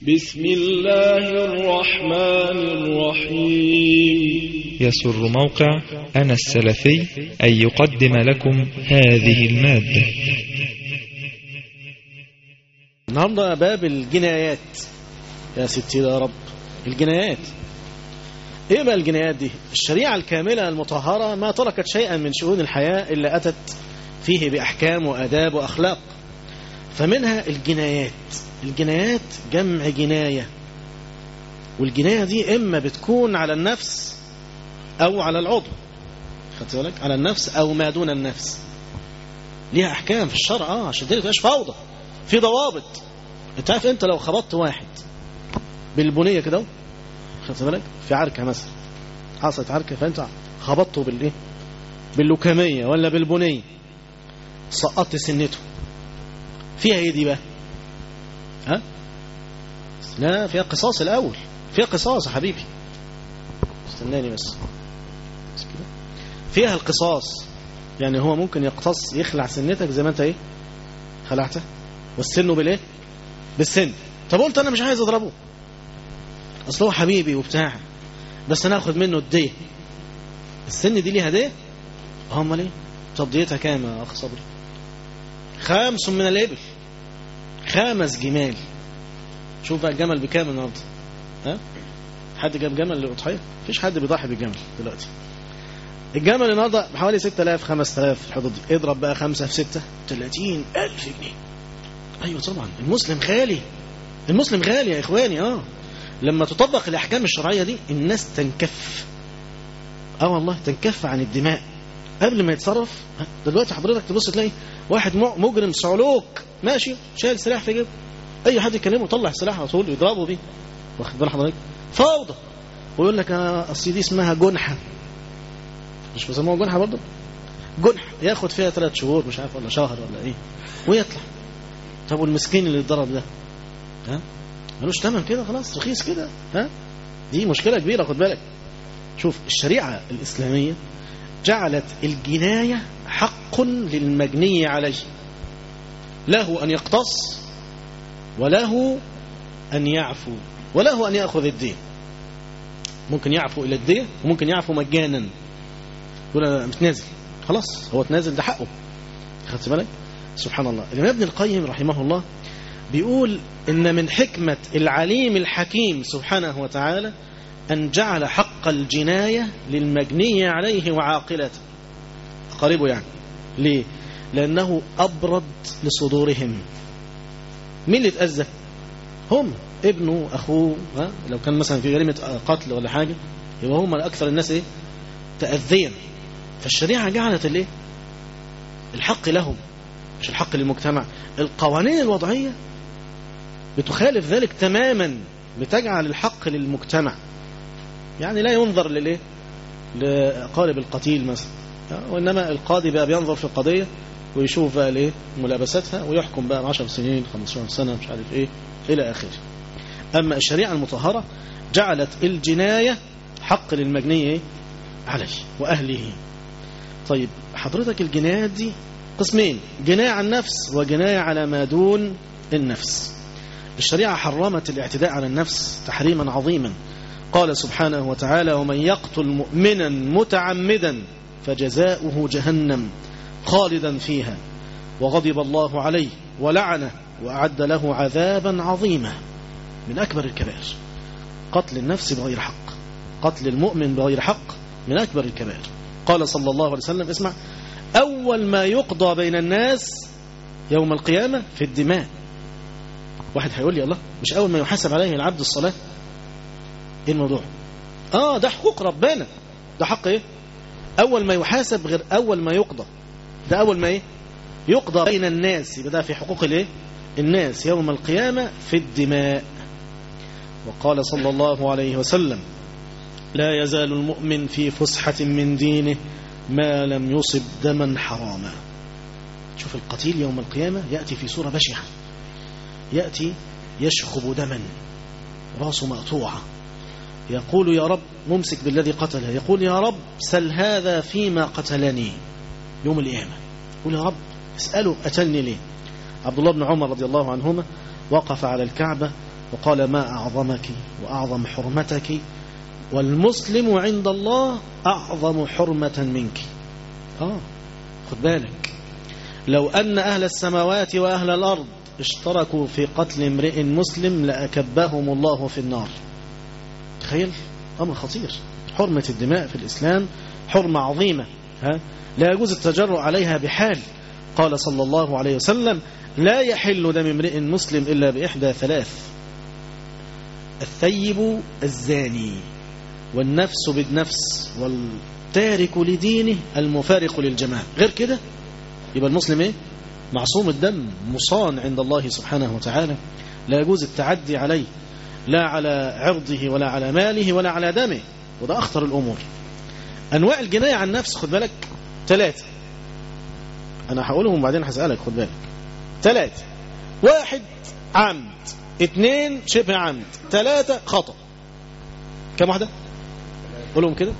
بسم الله الرحمن الرحيم يسر موقع أنا السلفي أن يقدم لكم هذه المادة النهارده باب الجنايات يا ستي يا رب الجنايات ايه بقى الجنايات دي الشريعة الكاملة المطهرة ما تركت شيئا من شؤون الحياة إلا أتت فيه بأحكام وأداب وأخلاق فمنها الجنايات الجنايات جمع جناية والجناية دي إما بتكون على النفس أو على العضو خدت بالك على النفس أو ما دون النفس ليها أحكام في الشرع اه عشان دي تبقاش فوضى في ضوابط انت عارف انت لو خبطت واحد بالبنيه كده اهو، خدت بالك في عركه مثلا حصلت عركه فانت خبطته بالايه باللكميه ولا بالبنيه سقطت سنته فيها ايه دي بقى ها لا فيها قصاص الاول فيها قصاص يا حبيبي استناني بس بس كده. فيها القصاص يعني هو ممكن يقتص يخلع سنتك زي ما انت ايه خلعته والسن بالايه بالسن طب قلت انا مش عايز اضربه اصل هو حبيبي وبتاع بس انا اخد منه الديه السن دي ليها ديه اه امال ايه طب ديتها كام يا اخ صبري خمس من الابل خمس جمال شوف بقى الجمل بكام النهارده ها حد جاب جمل للاضحيه مفيش حد بيضحي بالجمل دلوقتي الجمل النهارده بحوالي 6000 5000 في الحدود دي اضرب بقى 5 في 6 30000 جنيه ايوه طبعا المسلم غالي المسلم غالي يا اخواني اه لما تطبق الاحكام الشرعيه دي الناس تنكف اه والله تنكف عن الدماء قبل ما يتصرف ها، دلوقتي حضرتك تبص تلاقي واحد م- مجرم صعلوك ماشي شايل سلاح في جيبه اي حد يكلمه طلع سلاح على طول يضربه بيه واخد بال حضرتك فوضى ويقول لك انا اصل دي اسمها جنحه مش بيسموها جنحه برضه جنح ياخد فيها ثلاث شهور مش عارف ولا شهر ولا ايه ويطلع طب والمسكين اللي اتضرب ده ها ملوش ثمن كده خلاص رخيص كده ها دي مشكله كبيره خد بالك شوف الشريعه الاسلاميه جعلت الجنايه حق للمجني عليه له ان يقتص وله ان يعفو وله ان ياخذ الدين ممكن يعفو الى الدين وممكن يعفو مجانا يقول انا متنازل خلاص هو تنازل ده حقه خدت بالك سبحان الله الإمام ابن القيم رحمه الله بيقول إن من حكمة العليم الحكيم سبحانه وتعالى أن جعل حق الجناية للمجني عليه وعاقلته قريبه يعني ليه؟ لأنه أبرد لصدورهم مين اللي اتأذى؟ هم ابنه أخوه ها؟ لو كان مثلا في جريمة قتل ولا حاجة يبقى هم أكثر الناس إيه؟ تأذيا فالشريعة جعلت الإيه؟ الحق لهم مش الحق للمجتمع القوانين الوضعية بتخالف ذلك تماما بتجعل الحق للمجتمع يعني لا ينظر للإيه لقالب القتيل مثلا وإنما القاضي بقى بينظر في القضية ويشوف بقى الايه ملابساتها ويحكم بقى 10 سنين 15 سنة مش عارف ايه إلى آخره أما الشريعة المطهرة جعلت الجناية حق للمجني إيه؟ عليه وأهله طيب حضرتك الجنايات دي قسمين جناية على النفس وجناية على ما دون النفس الشريعة حرمت الاعتداء على النفس تحريما عظيما قال سبحانه وتعالى ومن يقتل مؤمنا متعمدا فجزاؤه جهنم خالدا فيها وغضب الله عليه ولعنه وأعد له عذابا عظيما من أكبر الكبائر قتل النفس بغير حق قتل المؤمن بغير حق من أكبر الكبائر قال صلى الله عليه وسلم اسمع أول ما يقضى بين الناس يوم القيامة في الدماء واحد هيقول لي الله مش أول ما يحاسب عليه العبد الصلاة إيه الموضوع آه ده حقوق ربنا ده حق إيه أول ما يحاسب غير أول ما يقضى ده أول ما إيه يقضى بين الناس يبقى ده في حقوق الإيه الناس يوم القيامة في الدماء وقال صلى الله عليه وسلم لا يزال المؤمن في فسحة من دينه ما لم يصب دما حراما شوف القتيل يوم القيامة يأتي في صورة بشعة يأتي يشخب دما راسه مقطوعة يقول يا رب ممسك بالذي قتله يقول يا رب سل هذا فيما قتلني يوم القيامة يقول يا رب اسأله قتلني ليه عبد الله بن عمر رضي الله عنهما وقف على الكعبة وقال ما أعظمك وأعظم حرمتك والمسلم عند الله أعظم حرمة منك آه خد بالك لو أن أهل السماوات وأهل الأرض اشتركوا في قتل امرئ مسلم لأكبهم الله في النار تخيل أمر خطير حرمة الدماء في الإسلام حرمة عظيمة ها؟ لا يجوز التجرؤ عليها بحال قال صلى الله عليه وسلم لا يحل دم امرئ مسلم إلا بإحدى ثلاث الثيب الزاني والنفس بالنفس والتارك لدينه المفارق للجماعة غير كده يبقى المسلم ايه معصوم الدم مصان عند الله سبحانه وتعالى لا يجوز التعدي عليه لا على عرضه ولا على ماله ولا على دمه وده أخطر الأمور أنواع الجناية عن النفس خد بالك ثلاثة أنا هقولهم وبعدين هسألك خد بالك ثلاثة واحد عمد اثنين شبه عمد ثلاثة خطأ كم واحدة قولهم كده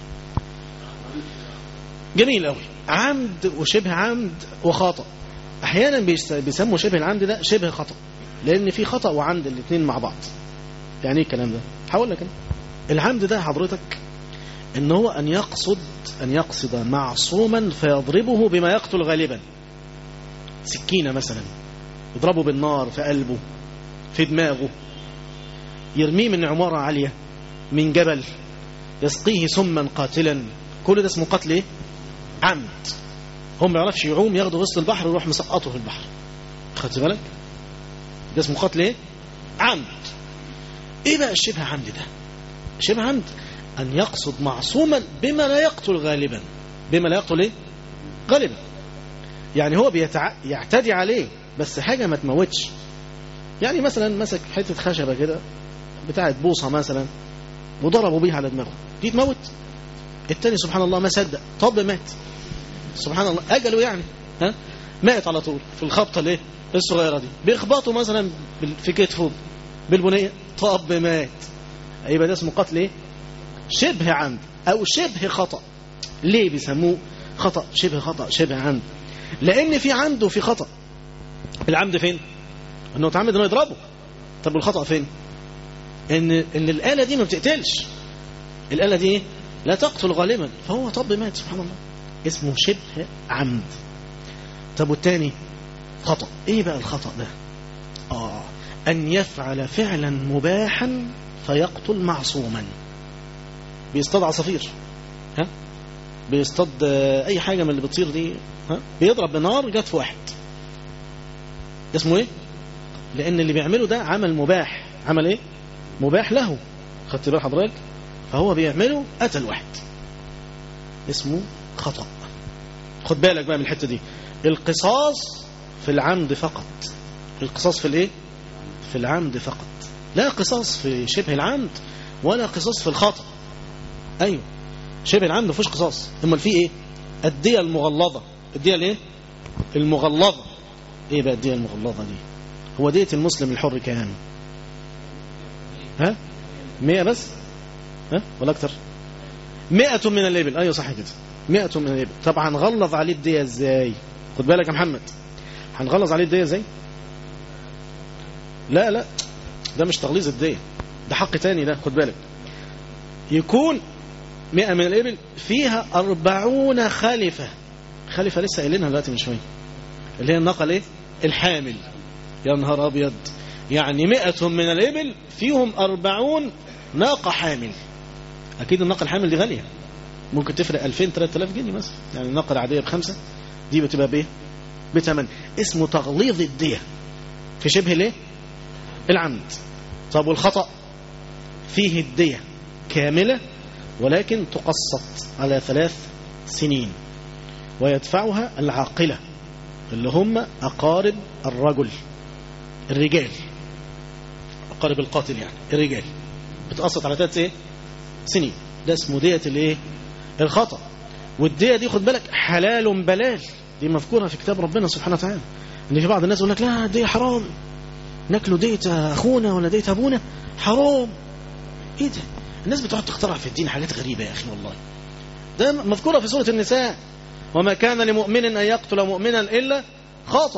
جميل قوي عمد وشبه عمد وخطأ احيانا بيس- بيسموا شبه العمد ده شبه خطأ لان في خطأ وعمد الاثنين مع بعض يعني ايه الكلام ده هقول لك انا العمد ده حضرتك ان هو ان يقصد ان يقصد معصوما فيضربه بما يقتل غالبا سكينة مثلا يضربه بالنار في قلبه في دماغه يرميه من عمارة عالية من جبل يسقيه سما قاتلا كل ده اسمه قتل ايه عمد هو ما يعرفش يعوم ياخده وسط البحر ويروح مسقطه في البحر خدت بالك ده اسمه قتل ايه عمد ايه بقى الشبه عمد ده شبه عمد ان يقصد معصوما بما لا يقتل غالبا بما لا يقتل ايه غالبا يعني هو بيتع... يعتدي عليه بس حاجه ما تموتش يعني مثلا مسك حته خشبه كده بتاعت بوصه مثلا وضربوا بيها على دماغه دي تموت التاني سبحان الله ما صدق طب مات سبحان الله اجله يعني ها مات على طول في الخبطه الايه الصغيره دي بيخبطوا مثلا بال- في كتفه بالبنيه طب مات يبقى ده اسمه قتل ايه شبه عمد او شبه خطا ليه بيسموه خطا شبه خطا شبه عمد لان في عمد وفي خطا العمد فين انه اتعمد انه يضربه طب والخطا فين ان ان الاله دي ما بتقتلش الاله دي ايه لا تقتل غالبا فهو طب مات سبحان الله اسمه شبه عمد طب والتاني خطأ ايه بقى الخطأ ده اه ان يفعل فعلا مباحا فيقتل معصوما بيصطاد عصافير ها بيصطاد آه، اي حاجه من اللي بتطير دي ها بيضرب بنار جت في واحد ده اسمه ايه لان اللي بيعمله ده عمل مباح عمل ايه مباح له خدت بال حضرتك فهو بيعمله قتل واحد اسمه خطأ خد بالك بقى من الحتة دي القصاص في العمد فقط القصاص في الايه في العمد فقط لا قصاص في شبه العمد ولا قصاص في الخطأ ايوه شبه العمد ما فيهوش قصاص امال في ايه الدية المغلظة الدية الايه المغلظة ايه بقى الدية المغلظة دي هو دية المسلم الحر كام ها مئة بس ها ولا اكتر مئة من الإبل أيوة صح كده مئة من الإبل طب هنغلظ عليه الدية ازاي خد بالك يا محمد هنغلظ عليه الدية ازاي لا لا ده مش تغليظ الدية ده حق تاني ده خد بالك يكون مئة من الإبل فيها أربعون خلفة خلفة لسه قايلينها دلوقتي من شوية اللي هي الناقة الايه الحامل يا نهار أبيض يعني مئة من الإبل فيهم أربعون ناقة حامل أكيد الناقة الحامل دي غالية ممكن تفرق 2000 3000 جنيه مثلا يعني الناقة العادية بخمسة دي بتبقى بإيه بثمن اسمه تغليظ الدية في شبه الايه العمد طب والخطأ فيه الدية كاملة ولكن تقسط على ثلاث سنين ويدفعها العاقلة اللي هم أقارب الرجل الرجال أقارب القاتل يعني الرجال بتقسط على ثلاث ايه سنين ده اسمه دية الايه الخطأ والدية دي خد بالك حلال بلال دي مذكورة في كتاب ربنا سبحانه وتعالى ان في بعض الناس يقول لك لا دي حرام ناكله دية اخونا ولا دية ابونا حرام ايه ده الناس بتقعد تخترع في الدين حاجات غريبة يا اخي والله ده مذكورة في سورة النساء وما كان لمؤمن ان يقتل مؤمنا الا خطأ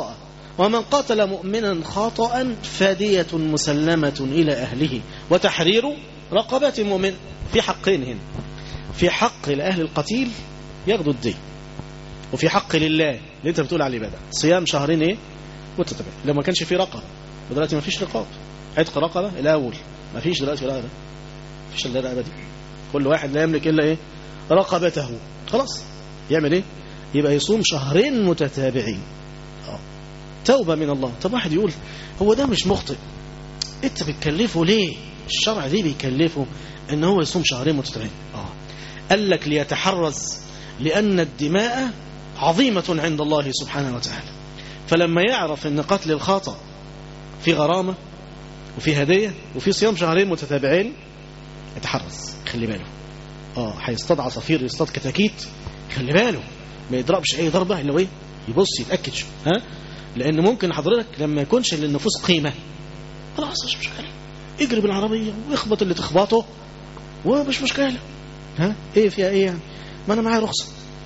ومن قاتل مؤمنا خطأ فدية مسلمة إلى أهله وتحرير رقبة مؤمن في حقين هنا في حق لأهل القتيل ياخدوا الدين وفي حق لله اللي انت بتقول عليه بقى صيام شهرين ايه متتابعين لو ما كانش في رقبه ودلوقتي ما فيش رقاب عتق رقبه الاول ما فيش دلوقتي رقبه ما فيش الا الرقبه دي كل واحد لا يملك الا ايه رقبته خلاص يعمل ايه يبقى يصوم شهرين متتابعين اه توبه من الله طب واحد يقول هو ده مش مخطئ انت بتكلفه ليه الشرع ليه بيكلفه ان هو يصوم شهرين متتابعين اه قال لك ليتحرز لأن الدماء عظيمة عند الله سبحانه وتعالى فلما يعرف أن قتل الخاطئ في غرامة وفي هدية وفي صيام شهرين متتابعين يتحرز خلي باله اه هيصطاد عصافير يصطاد كتاكيت خلي باله ما يضربش اي ضربه الا ايه يبص يتاكد شو ها لان ممكن حضرتك لما يكونش للنفوس قيمه خلاص مش مشكله اجري بالعربيه واخبط اللي تخبطه ومش مشكله ها ايه فيها ايه يعني ما انا معايا رخصه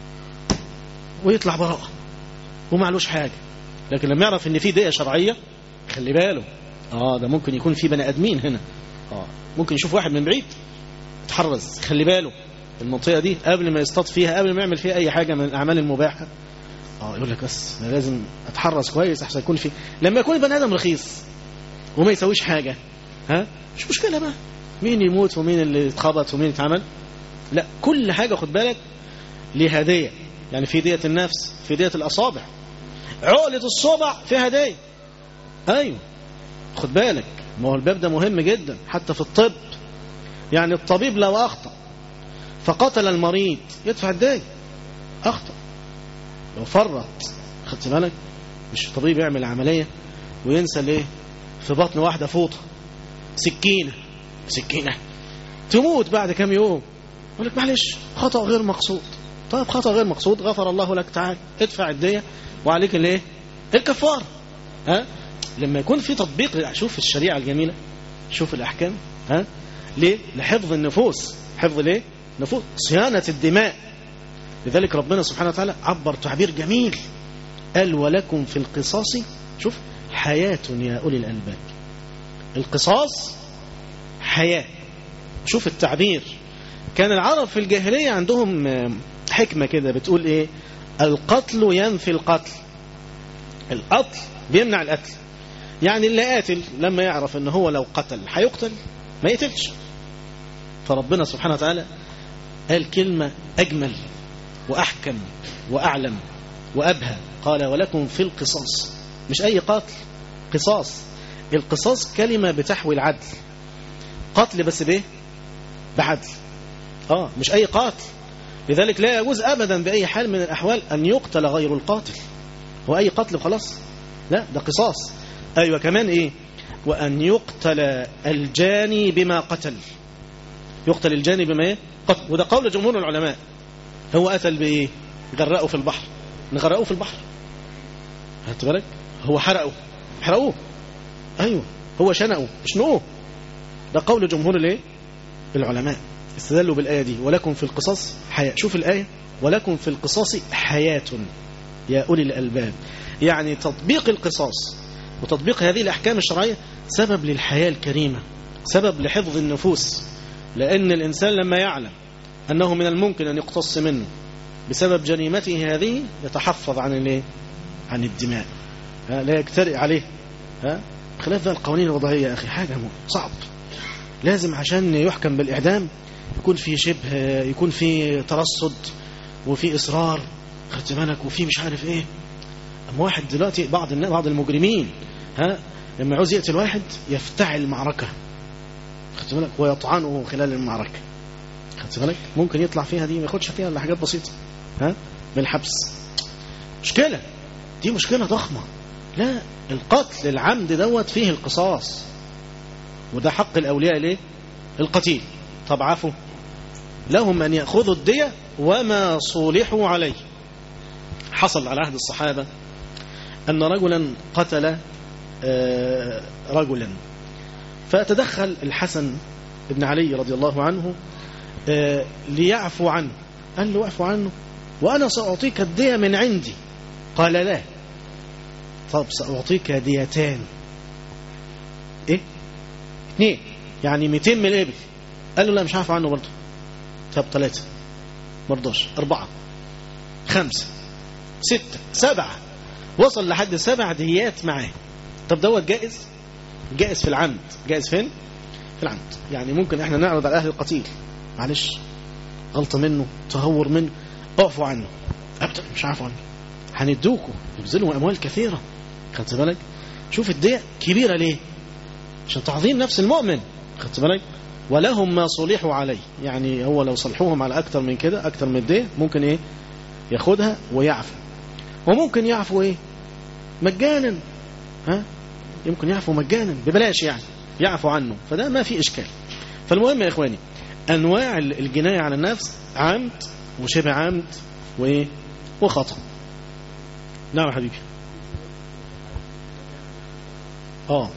ويطلع براءه ومعلوش حاجه لكن لما يعرف ان في دقه شرعيه خلي باله اه ده ممكن يكون في بني ادمين هنا اه ممكن يشوف واحد من بعيد يتحرز خلي باله المنطقه دي قبل ما يصطاد فيها قبل ما يعمل فيها اي حاجه من الاعمال المباحه اه يقول لك بس انا لازم اتحرز كويس احسن يكون في لما يكون البني ادم رخيص وما يسويش حاجه ها مش مشكله بقى مين يموت ومين اللي اتخبط ومين يتعمل لا كل حاجه خد بالك ليه هديه يعني في دية النفس في دية الأصابع عقلة الصبع فيها هدية أيوه خد بالك ما هو الباب ده مهم جدا حتى في الطب يعني الطبيب لو أخطأ فقتل المريض يدفع الدية أخطأ لو فرط خدت بالك مش الطبيب يعمل عملية وينسى ليه في بطن واحدة فوطة سكينة سكينة تموت بعد كام يوم يقول لك معلش خطأ غير مقصود طيب خطأ غير مقصود غفر الله لك تعالى ادفع الدية وعليك الايه الكفار ها لما يكون في تطبيق شوف الشريعة الجميلة شوف الأحكام ها ليه لحفظ النفوس حفظ ليه نفوس صيانة الدماء لذلك ربنا سبحانه وتعالى عبر تعبير جميل قال ولكم في القصاص شوف حياة يا أولي الألباب القصاص حياة شوف التعبير كان العرب في الجاهلية عندهم حكمة كده بتقول ايه القتل ينفي القتل القتل بيمنع القتل يعني اللي قاتل لما يعرف ان هو لو قتل هيقتل ما يقتلش فربنا سبحانه وتعالى قال كلمة أجمل وأحكم وأعلم وأبهى قال ولكم في القصاص مش أي قتل قصاص القصاص كلمة بتحوي العدل قتل بس بايه بعدل اه مش أي قاتل لذلك لا يجوز أبدا بأي حال من الأحوال أن يقتل غير القاتل هو أي قتل خلاص لا ده قصاص أيوة كمان إيه وأن يقتل الجاني بما قتل يقتل الجاني بما إيه قتل وده قول جمهور العلماء هو قتل بإيه غرقه في البحر نغرقه في البحر هات بالك هو حرقه حرقوه أيوة هو شنقه شنقوه ده قول جمهور الايه العلماء استدلوا بالآية دي ولكم في القصاص حياة شوف الآية ولكم في القصاص حياة يا أولي الألباب يعني تطبيق القصاص وتطبيق هذه الأحكام الشرعية سبب للحياة الكريمة سبب لحفظ النفوس لأن الإنسان لما يعلم أنه من الممكن أن يقتص منه بسبب جريمته هذه يتحفظ عن الايه عن الدماء ها لا يجترئ عليه ها خلاف بقى القوانين الوضعية يا أخي حاجة صعب لازم عشان يحكم بالإعدام يكون في شبه يكون في ترصد وفي إصرار خدت بالك وفي مش عارف إيه أما واحد دلوقتي بعض الناس بعض المجرمين ها لما يعوز يقتل واحد يفتعل المعركة خدت بالك ويطعنه خلال المعركة خدت بالك ممكن يطلع فيها دي ما ياخدش فيها الا حاجات بسيطة ها من الحبس مشكلة دي مشكلة ضخمة لا القتل العمد دوت فيه القصاص وده حق الأولياء ليه القتيل طب عفوا لهم أن يأخذوا الدية وما صولحوا عليه حصل على عهد الصحابة أن رجلا قتل رجلا فتدخل الحسن بن علي رضي الله عنه ليعفو عنه قال له اعفو عنه وأنا سأعطيك الدية من عندي قال لا طب سأعطيك ديتان ايه اثنين يعني 200 من الابل قال له لا مش عارف عنه برضه طب ثلاثة مرضاش أربعة خمسة ستة سبعة وصل لحد سبع ديات معاه طب دوت جائز جائز في العمد جائز فين في العمد يعني ممكن احنا نعرض على اهل القتيل معلش غلطة منه تهور منه اعفوا عنه ابدا مش عارف عنه هندوكوا يبذلوا اموال كثيرة خدت بالك شوف الدية كبيرة ليه عشان تعظيم نفس المؤمن خدت بالك ولهم ما صلحوا عليه يعني هو لو صلحوهم على اكتر من كده اكتر من الدية ممكن ايه ياخدها ويعفو وممكن يعفو ايه مجانا ها يمكن يعفو مجانا ببلاش يعني يعفو عنه فده ما في اشكال فالمهم يا اخواني انواع الجناية على النفس عمد وشبه عمد وايه وخطأ نعم يا حبيبي اه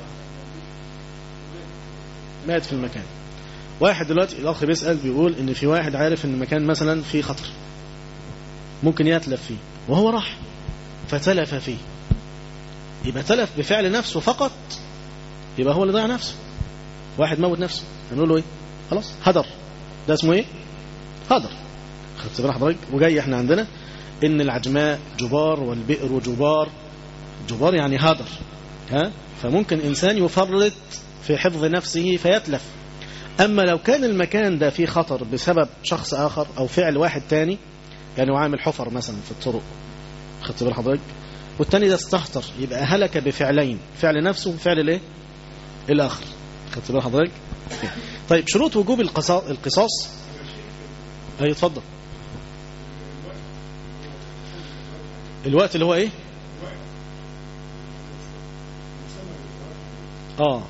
مات في المكان واحد دلوقتي الاخ بيسأل بيقول ان في واحد عارف ان المكان مثلا فيه خطر ممكن يتلف فيه وهو راح فتلف فيه يبقى تلف بفعل نفسه فقط يبقى هو اللي ضيع نفسه واحد موت نفسه هنقول له ايه خلاص هدر ده اسمه ايه هدر خدت بالك حضرتك وجاي احنا عندنا ان العجماء جبار والبئر جبار جبار يعني هدر ها فممكن انسان يفرط في حفظ نفسه فيتلف اما لو كان المكان ده فيه خطر بسبب شخص اخر او فعل واحد تاني يعني وعامل حفر مثلا في الطرق خدت بال حضرتك والتاني ده استهتر يبقى هلك بفعلين فعل نفسه وفعل الايه الاخر خدت بال حضرتك طيب شروط وجوب القصاص اي اتفضل الوقت اللي هو ايه اه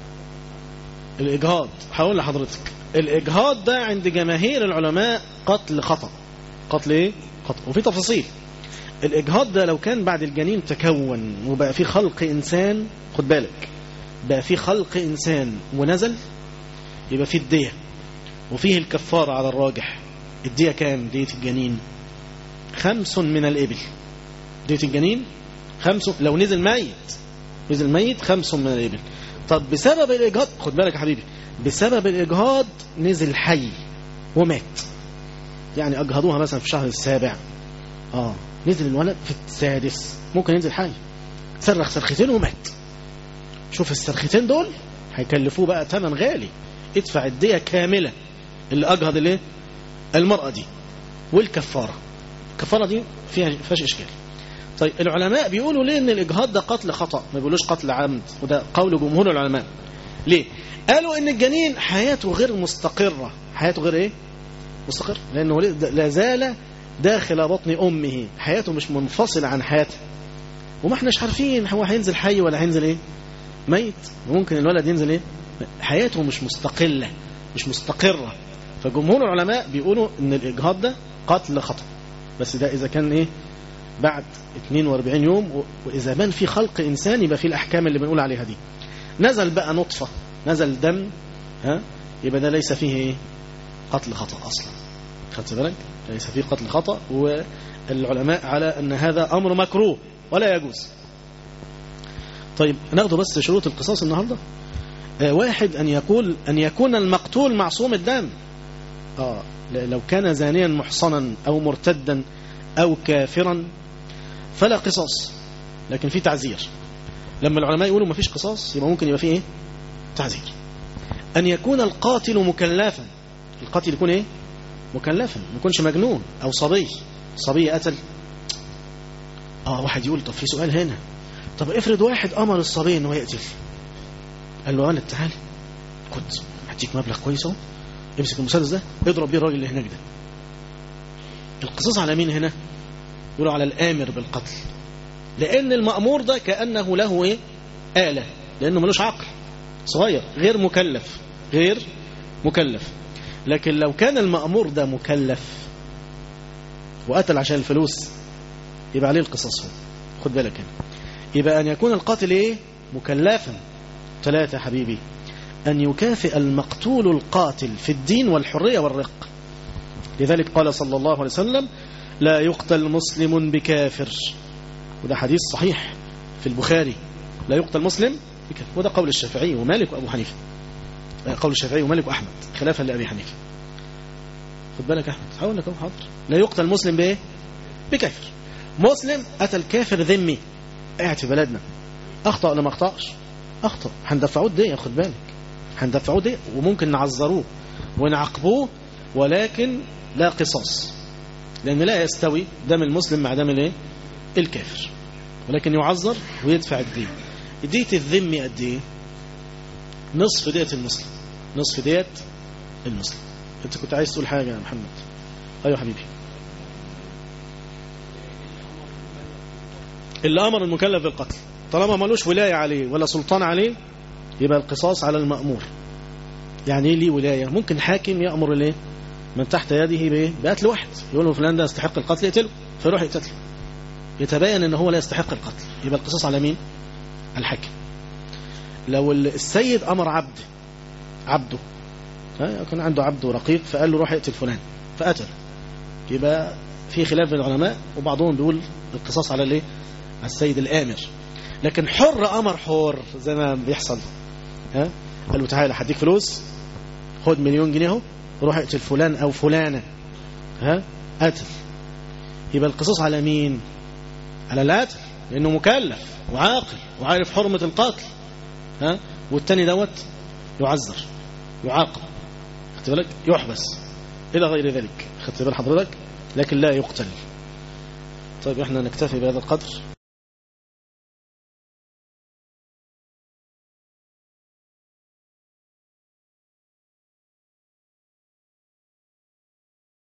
الاجهاض هقول لحضرتك الاجهاض ده عند جماهير العلماء قتل خطأ قتل ايه خطأ وفي تفاصيل الاجهاض ده لو كان بعد الجنين تكون وبقى فيه خلق انسان خد بالك بقى فيه خلق انسان ونزل يبقى فيه الدية وفيه الكفارة على الراجح الدية كام دية الجنين خمس من الإبل دية الجنين خمس لو نزل ميت نزل ميت خمس من الإبل طب بسبب الإجهاض خد بالك يا حبيبي بسبب الإجهاض نزل حي ومات يعني أجهضوها مثلا في الشهر السابع آه نزل الولد في السادس ممكن ينزل حي صرخ صرختين ومات شوف الصرختين دول هيكلفوه بقى ثمن غالي ادفع الدية كاملة اللي أجهض الايه المرأة دي والكفارة الكفارة دي فيها فيهاش إشكال طيب العلماء بيقولوا ليه ان الإجهاض ده قتل خطأ ما بيقولوش قتل عمد وده قول جمهور العلماء ليه قالوا ان الجنين حياته غير مستقرة حياته غير ايه مستقر لأنه لا زال داخل بطن أمه حياته مش منفصلة عن حياته وما احناش عارفين هو هينزل حي ولا هينزل ايه ميت وممكن الولد ينزل ايه حياته مش مستقلة مش مستقرة فجمهور العلماء بيقولوا ان الإجهاض ده قتل خطأ بس ده إذا كان ايه بعد 42 يوم وإذا بان في خلق إنسان يبقى في الأحكام اللي بنقول عليها دي نزل بقى نطفة نزل دم ها يبقى ده ليس فيه ايه قتل خطأ أصلا خدت بالك ليس فيه قتل خطأ والعلماء على أن هذا أمر مكروه ولا يجوز طيب ناخده بس شروط القصاص النهاردة آه واحد أن يقول أن يكون المقتول معصوم الدم آه لو كان زانيا محصنا أو مرتدا أو كافرا فلا قصاص لكن في تعزير لما العلماء يقولوا ما فيش قصاص يبقى ممكن يبقى فيه ايه تعزير أن يكون القاتل مكلفا القاتل يكون ايه مكلفا ما يكونش مجنون أو صبي صبي قتل اه واحد يقول طب في سؤال هنا طب افرض واحد أمر الصبي انه يقتل قال له ولد تعالى خد هديك مبلغ كويس اهو امسك المسدس ده اضرب بيه الراجل اللي هناك ده القصاص على مين هنا يقولوا على الآمر بالقتل لأن المأمور ده كأنه له إيه؟ آلة لأنه ملوش عقل صغير غير مكلف غير مكلف لكن لو كان المأمور ده مكلف وقتل عشان الفلوس يبقى عليه القصاص هو خد بالك هنا يبقى أن يكون القاتل إيه مكلفا ثلاثة حبيبي أن يكافئ المقتول القاتل في الدين والحرية والرق لذلك قال صلى الله عليه وسلم لا يقتل مسلم بكافر وده حديث صحيح في البخاري لا يقتل مسلم وده قول الشافعي ومالك وأبو حنيفة قول الشافعي ومالك وأحمد خلافا لأبي حنيفة خد بالك يا أحمد هقول لك أهو حاضر لا يقتل مسلم بإيه بكافر مسلم قتل كافر ذمي قاعد في بلدنا أخطأ ولا ما أخطأش أخطأ هندفعوه الدية خد بالك هندفعوه الدية وممكن نعذروه ونعاقبوه ولكن لا قصاص لأن لا يستوي دم المسلم مع دم الايه الكافر ولكن يعذر ويدفع الدين دية الذمي قد ايه نصف دية المسلم نصف دية المسلم انت كنت عايز تقول حاجة يا محمد ايوه حبيبي اللي امر المكلف بالقتل طالما ملوش ولاية عليه ولا سلطان عليه يبقى القصاص على المأمور يعني ايه ليه ولاية ممكن حاكم يأمر الايه من تحت يده بايه بقتل واحد يقول له فلان ده يستحق القتل يقتله فيروح يقتله يتبين ان هو لا يستحق القتل يبقى القصاص على مين الحاكم لو السيد امر عبد عبده كان عنده عبد رقيق فقال له روح اقتل فلان فقتل يبقى في خلاف بين العلماء وبعضهم بيقول القصاص على الايه على السيد الامر لكن حر امر حر زي ما بيحصل ها قال له تعالى هديك فلوس خد مليون جنيه اهو روح اقتل فلان او فلانه ها قتل يبقى القصاص على مين على القتل لانه مكلف وعاقل وعارف حرمه القتل ها والتاني دوت يعذر يعاقب خدت بالك يحبس الى غير ذلك خدت بال حضرتك لكن لا يقتل طيب احنا نكتفي بهذا القدر